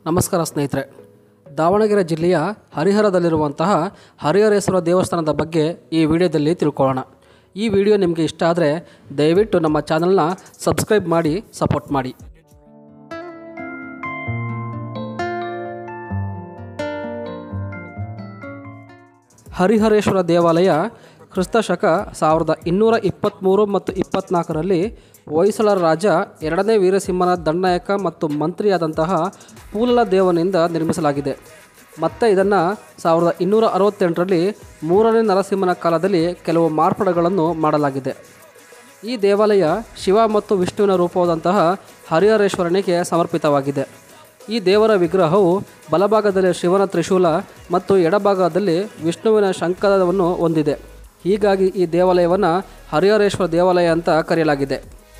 ನಮಸ್ಕಾರ ಸ್ನೇಹಿತರೆ ದಾವಣಗೆರೆ ಜಿಲ್ಲೆಯ ಹರಿಹರದಲ್ಲಿರುವಂತಹ ಹರಿಹರೇಶ್ವರ ದೇವಸ್ಥಾನದ ಬಗ್ಗೆ ಈ ವಿಡಿಯೋದಲ್ಲಿ ತಿಳ್ಕೊಳ್ಳೋಣ ಈ ವಿಡಿಯೋ ನಿಮಗೆ ಇಷ್ಟ ಆದರೆ ದಯವಿಟ್ಟು ನಮ್ಮ ಚಾನಲ್ನ ಸಬ್ಸ್ಕ್ರೈಬ್ ಮಾಡಿ ಸಪೋರ್ಟ್ ಮಾಡಿ ಹರಿಹರೇಶ್ವರ ದೇವಾಲಯ ಕ್ರಿಸ್ತ ಶಕ ಸಾವಿರದ ಇನ್ನೂರ ಇಪ್ಪತ್ತ್ಮೂರು ಮತ್ತು ಇಪ್ಪತ್ತ್ನಾಲ್ಕರಲ್ಲಿ ಹೊಯ್ಸಳರ ರಾಜ ಎರಡನೇ ವೀರಸಿಂಹನ ದಂಡನಾಯಕ ಮತ್ತು ಮಂತ್ರಿಯಾದಂತಹ ಪೂಲಲ ದೇವನಿಂದ ನಿರ್ಮಿಸಲಾಗಿದೆ ಮತ್ತು ಇದನ್ನು ಸಾವಿರದ ಇನ್ನೂರ ಅರವತ್ತೆಂಟರಲ್ಲಿ ಮೂರನೇ ನರಸಿಂಹನ ಕಾಲದಲ್ಲಿ ಕೆಲವು ಮಾರ್ಪಾಡುಗಳನ್ನು ಮಾಡಲಾಗಿದೆ ಈ ದೇವಾಲಯ ಶಿವ ಮತ್ತು ವಿಷ್ಣುವಿನ ರೂಪವಾದಂತಹ ಹರಿಹರೇಶ್ವರನಿಗೆ ಸಮರ್ಪಿತವಾಗಿದೆ ಈ ದೇವರ ವಿಗ್ರಹವು ಬಲಭಾಗದಲ್ಲಿ ಶಿವನ ತ್ರಿಶೂಲ ಮತ್ತು ಎಡಭಾಗದಲ್ಲಿ ವಿಷ್ಣುವಿನ ಶಂಕರವನ್ನು ಹೊಂದಿದೆ ಹೀಗಾಗಿ ಈ ದೇವಾಲಯವನ್ನು ಹರಿಹರೇಶ್ವರ ದೇವಾಲಯ ಅಂತ ಕರೆಯಲಾಗಿದೆ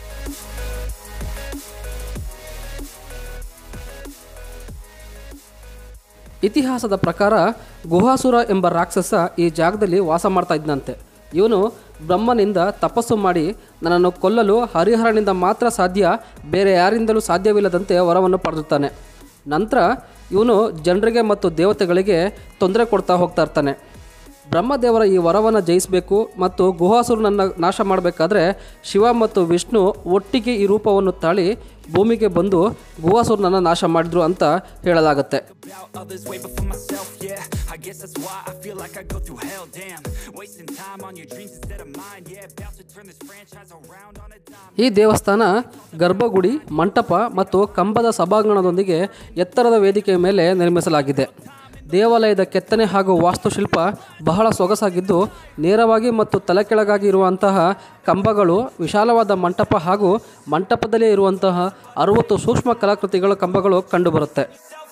ಇತಿಹಾಸದ ಪ್ರಕಾರ ಗುಹಾಸುರ ಎಂಬ ರಾಕ್ಷಸ ಈ ಜಾಗದಲ್ಲಿ ವಾಸ ಮಾಡ್ತಾ ಇದ್ದಂತೆ ಇವನು ಬ್ರಹ್ಮನಿಂದ ತಪಸ್ಸು ಮಾಡಿ ನನ್ನನ್ನು ಕೊಲ್ಲಲು ಹರಿಹರನಿಂದ ಮಾತ್ರ ಸಾಧ್ಯ ಬೇರೆ ಯಾರಿಂದಲೂ ಸಾಧ್ಯವಿಲ್ಲದಂತೆ ವರವನ್ನು ಪಡೆದುತ್ತಾನೆ ನಂತರ ಇವನು ಜನರಿಗೆ ಮತ್ತು ದೇವತೆಗಳಿಗೆ ತೊಂದರೆ ಕೊಡ್ತಾ ಹೋಗ್ತಾ ಇರ್ತಾನೆ ಬ್ರಹ್ಮದೇವರ ಈ ವರವನ್ನು ಜಯಿಸಬೇಕು ಮತ್ತು ಗುಹಾಸುರನನ್ನು ನಾಶ ಮಾಡಬೇಕಾದ್ರೆ ಶಿವ ಮತ್ತು ವಿಷ್ಣು ಒಟ್ಟಿಗೆ ಈ ರೂಪವನ್ನು ತಾಳಿ ಭೂಮಿಗೆ ಬಂದು ಗುಹಾಸುರನನ್ನು ನಾಶ ಮಾಡಿದ್ರು ಅಂತ ಹೇಳಲಾಗುತ್ತೆ about others way before myself, yeah. I guess that's why I feel like I go through hell, damn. Wasting time on your dreams instead of mine, yeah. About to turn this franchise around on a dime. ಈ ದೇವಸ್ಥಾನ ಗರ್ಭಗುಡಿ ಮಂಟಪ ಮತ್ತು ಕಂಬದ ಸಭಾಂಗಣದೊಂದಿಗೆ ಎತ್ತರದ ವೇದಿಕೆಯ ಮೇಲೆ ನಿರ್ಮಿಸಲಾಗಿದೆ ದೇವಾಲಯದ ಕೆತ್ತನೆ ಹಾಗೂ ವಾಸ್ತುಶಿಲ್ಪ ಬಹಳ ಸೊಗಸಾಗಿದ್ದು ನೇರವಾಗಿ ಮತ್ತು ತಲೆಕೆಳಗಾಗಿ ಇರುವಂತಹ ಕಂಬಗಳು ವಿಶಾಲವಾದ ಮಂಟಪ ಹಾಗೂ ಮಂಟಪದಲ್ಲೇ ಇರುವಂತಹ ಅರುವತ್ತು ಸೂಕ್ಷ್ಮ ಕಲಾಕೃತಿಗಳ ಕಂಬಗಳು ಕಂಡುಬರುತ್ತೆ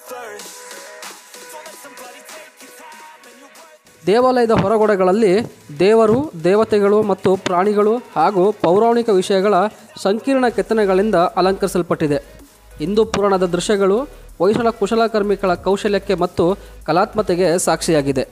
ದೇವಾಲಯದ ಹೊರಗೋಡೆಗಳಲ್ಲಿ ದೇವರು ದೇವತೆಗಳು ಮತ್ತು ಪ್ರಾಣಿಗಳು ಹಾಗೂ ಪೌರಾಣಿಕ ವಿಷಯಗಳ ಸಂಕೀರ್ಣ ಕೆತ್ತನೆಗಳಿಂದ ಅಲಂಕರಿಸಲ್ಪಟ್ಟಿದೆ ಹಿಂದೂ ಪುರಾಣದ ದೃಶ್ಯಗಳು ಹೊಯ್ಸಳ ಕುಶಲಕರ್ಮಿಗಳ ಕೌಶಲ್ಯಕ್ಕೆ ಮತ್ತು ಕಲಾತ್ಮತೆಗೆ ಸಾಕ್ಷಿಯಾಗಿದೆ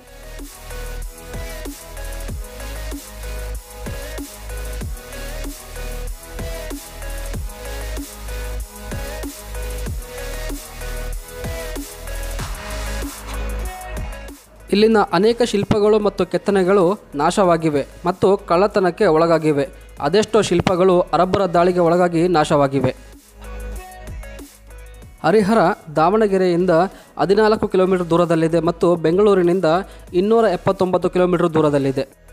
ಇಲ್ಲಿನ ಅನೇಕ ಶಿಲ್ಪಗಳು ಮತ್ತು ಕೆತ್ತನೆಗಳು ನಾಶವಾಗಿವೆ ಮತ್ತು ಕಳ್ಳತನಕ್ಕೆ ಒಳಗಾಗಿವೆ ಅದೆಷ್ಟೋ ಶಿಲ್ಪಗಳು ಅರಬ್ಬರ ದಾಳಿಗೆ ಒಳಗಾಗಿ ನಾಶವಾಗಿವೆ ಹರಿಹರ ದಾವಣಗೆರೆಯಿಂದ ಹದಿನಾಲ್ಕು ಕಿಲೋಮೀಟರ್ ದೂರದಲ್ಲಿದೆ ಮತ್ತು ಬೆಂಗಳೂರಿನಿಂದ ಇನ್ನೂರ ಎಪ್ಪತ್ತೊಂಬತ್ತು ಕಿಲೋಮೀಟರ್ ದೂರದಲ್ಲಿದೆ